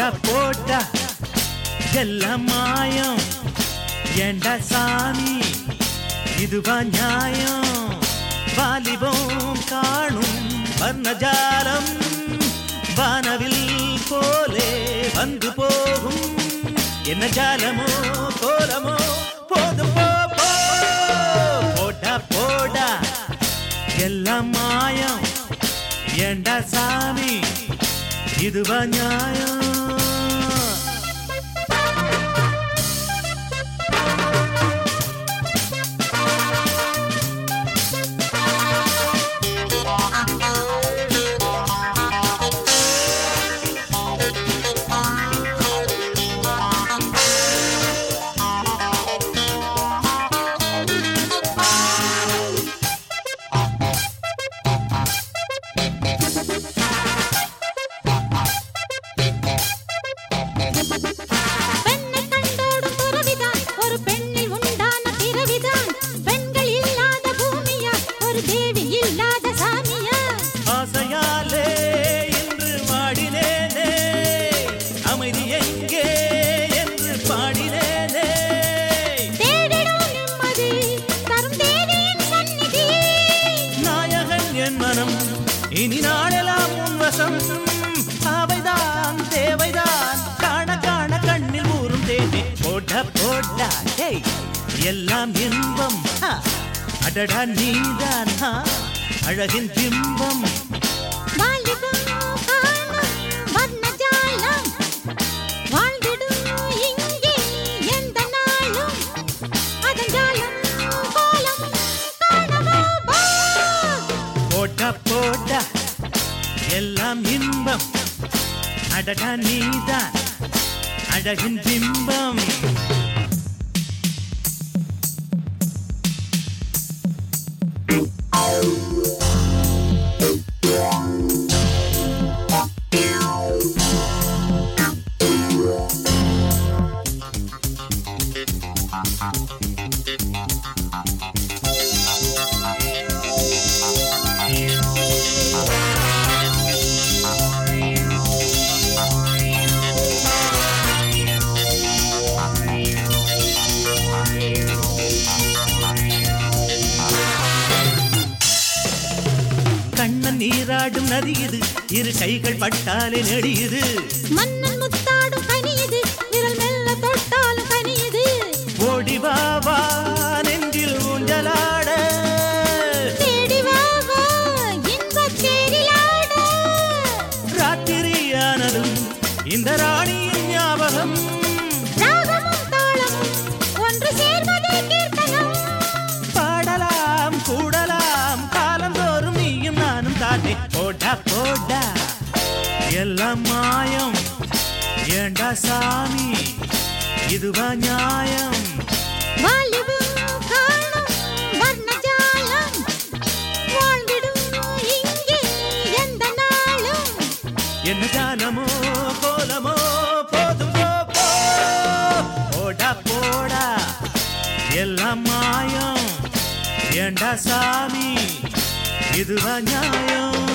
போட்டா போட்டா எல்லாம் மாயம் ஏண்டா சாமி இதுவா நியாயம் வாலிபம் காணும் வர்ணஜாலம் வானவில் போலே வந்து போகும் என்ன ஜாலமோ கோலமோ போதும் போ போ. போடா போடா எல்லாம் மாயம் ஏண்டா சாமி இதுவா நியாயம் பெண்ணை கண்டோடும் துறவிதான் ஒரு பெண்ணில் உண்டான பிறவிதான் பெண்கள் இல்லாத பூமியா ஒரு தேவி இல்லாத சாமியா ஆசையாலே இன்று வாடினேனே அமைதி எங்கே என்று பாடினேனே தேடிடும் நிம்மதி தரும் தேவியின் சந்நிதி நாயகன் என் மனம் இனி நாளெல்லாம் உன் வசம் அவைதான் தேவைதான் காண காண கண்ணில் ஊறும் தேனே போட போடா டேய் எல்லாம் இன்பம் ஹா. அடடா நீதான் ஹா. அழகின் பிம்பம் வாலிபம் காணும் வர்ணஜாலம் வாழ்ந்திடும் இங்கே எந்த நாளும் அதன் ஜாலம் கோலம் காணவோ வா. போட்டா போட்டா எல்லாம் இன்பம் அடடா நீதான் அழகின் பிம்பம் கண்ணன் நீராடும் நதி இது இரு கைகள் பட்டாலே நெடியுது மன்னன் முத்தாடும் கனியுது விரல் மெல்ல தொட்டாலும் கனியுது ஓடி வா வா நெஞ்சில் ஊஞ்சலாட தேடி வா வா இன்பத் தேரிலாட ராத்திரியானதும் இந்த ராணியின் ஞாபகம் ராகமும் தாளமும் ஒன்று சேர்வதே கீர்த்தனம் பாடலாம் கூடலாம் காலந்தோறும் நீயும் நானும் தானே போடா போடா எல்லாம் மாயம் ஏண்டா சாமி இதுவா நியாயம் வாலிபம் காணும் வர்ணஜாலம் வாழ்ந்திடும் இங்கே எந்த நாளும் என்ன ஜாலமோ கோலமோ போதும் போ, போ. போடா போடா எல்லாம் மாயம் ஏண்டா சாமி இதுவா நியாயம்